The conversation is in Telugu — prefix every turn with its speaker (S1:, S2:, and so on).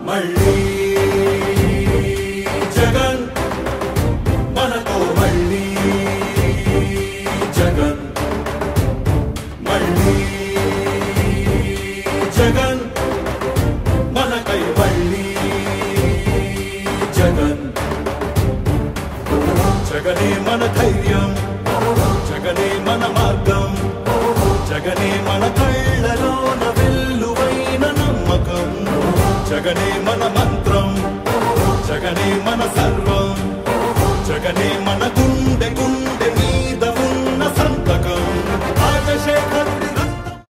S1: మళ్ళీ జగన్ మనతో మళ్ళీ జగన్ మళ్ళీ జగన్ మనకై మళ్ళీ జగన్ జగనే మన ధైర్యం జగనే మన మార్గం జగనే మన కళ్ళలోన వెల్లువైన నమ్మకం జగనే మన మంత్రం జగనే మన సర్వం జగనే మన గుండె గుండె